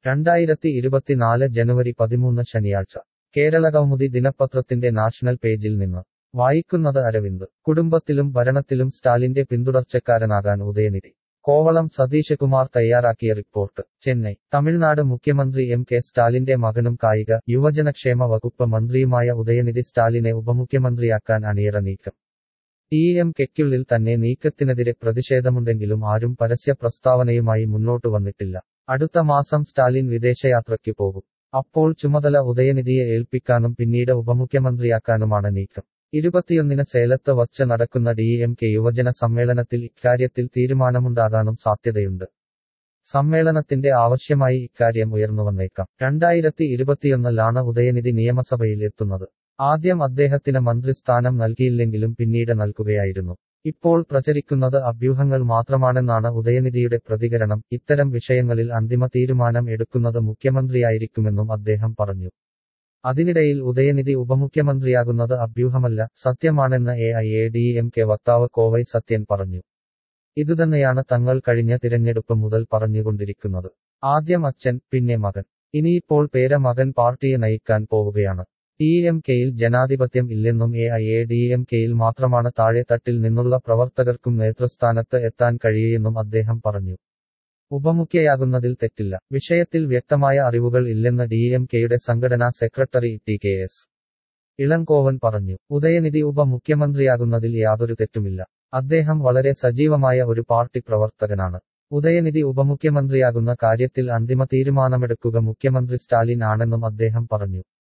രണ്ടായിരത്തി ഇരുപത്തിനാല് ജനുവരി പതിമൂന്ന് ശനിയാഴ്ച കേരളകൗമുദി ദിനപത്രത്തിന്റെ നാഷണൽ പേജിൽ നിന്ന് വായിക്കുന്നത് അരവിന്ദ് കുടുംബത്തിലും ഭരണത്തിലും സ്റ്റാലിന്റെ പിന്തുടർച്ചക്കാരനാകാൻ ഉദയനിധി കോവളം സതീശകുമാർ തയ്യാറാക്കിയ റിപ്പോർട്ട് ചെന്നൈ തമിഴ്നാട് മുഖ്യമന്ത്രി എം കെ സ്റ്റാലിന്റെ മകനും കായിക യുവജനക്ഷേമ വകുപ്പ് മന്ത്രിയുമായ ഉദയനിധി സ്റ്റാലിനെ ഉപമുഖ്യമന്ത്രിയാക്കാൻ അണിയറ നീക്കം ടി എം കെക്കുള്ളിൽ തന്നെ നീക്കത്തിനെതിരെ പ്രതിഷേധമുണ്ടെങ്കിലും ആരും പരസ്യ പ്രസ്താവനയുമായി മുന്നോട്ടു വന്നിട്ടില്ല അടുത്ത മാസം സ്റ്റാലിൻ വിദേശയാത്രയ്ക്കു പോകും അപ്പോൾ ചുമതല ഉദയനിധിയെ ഏൽപ്പിക്കാനും പിന്നീട് ഉപമുഖ്യമന്ത്രിയാക്കാനുമാണ് നീക്കം ഇരുപത്തിയൊന്നിന് സേലത്ത് വച്ച് നടക്കുന്ന ഡി എം കെ യുവജന സമ്മേളനത്തിൽ ഇക്കാര്യത്തിൽ തീരുമാനമുണ്ടാകാനും സാധ്യതയുണ്ട് സമ്മേളനത്തിന്റെ ആവശ്യമായി ഇക്കാര്യം ഉയർന്നുവന്നേക്കാം രണ്ടായിരത്തി ഇരുപത്തിയൊന്നിലാണ് ഉദയനിധി നിയമസഭയിൽ എത്തുന്നത് ആദ്യം അദ്ദേഹത്തിന് മന്ത്രിസ്ഥാനം നൽകിയില്ലെങ്കിലും പിന്നീട് നൽകുകയായിരുന്നു ഇപ്പോൾ പ്രചരിക്കുന്നത് അഭ്യൂഹങ്ങൾ മാത്രമാണെന്നാണ് ഉദയനിധിയുടെ പ്രതികരണം ഇത്തരം വിഷയങ്ങളിൽ അന്തിമ തീരുമാനം എടുക്കുന്നത് മുഖ്യമന്ത്രിയായിരിക്കുമെന്നും അദ്ദേഹം പറഞ്ഞു അതിനിടയിൽ ഉദയനിധി ഉപമുഖ്യമന്ത്രിയാകുന്നത് അഭ്യൂഹമല്ല സത്യമാണെന്ന് A I A D M K വക്താവ് കോവൈ സത്യൻ പറഞ്ഞു ഇതുതന്നെയാണ് തങ്ങൾ കഴിഞ്ഞ തിരഞ്ഞെടുപ്പ് മുതൽ പറഞ്ഞുകൊണ്ടിരിക്കുന്നത് ആദ്യം അച്ഛൻ പിന്നെ മകൻ ഇനിയിപ്പോൾ പേര മകൻ പാർട്ടിയെ നയിക്കാൻ പോവുകയാണ് ഡി എം കെയിൽ ജനാധിപത്യം ഇല്ലെന്നും A I A D M കെയിൽ മാത്രമാണ് താഴെത്തട്ടിൽ നിന്നുള്ള പ്രവർത്തകർക്കും നേതൃസ്ഥാനത്ത് എത്താൻ കഴിയെന്നും അദ്ദേഹം പറഞ്ഞു ഉപമുഖ്യയാകുന്നതിൽ തെറ്റില്ല വിഷയത്തിൽ വ്യക്തമായ അറിവുകൾ ഇല്ലെന്ന് ഡി എം കെയുടെ സംഘടനാ secretary T K S Elangovan പറഞ്ഞു ഉദയനിധി ഉപമുഖ്യമന്ത്രിയാകുന്നതിൽ യാതൊരു തെറ്റുമില്ല അദ്ദേഹം വളരെ സജീവമായ ഒരു പാർട്ടി പ്രവർത്തകനാണ് ഉദയനിധി ഉപമുഖ്യമന്ത്രിയാകുന്ന കാര്യത്തിൽ അന്തിമ തീരുമാനമെടുക്കുക മുഖ്യമന്ത്രി സ്റ്റാലിൻ ആണെന്നും അദ്ദേഹം പറഞ്ഞു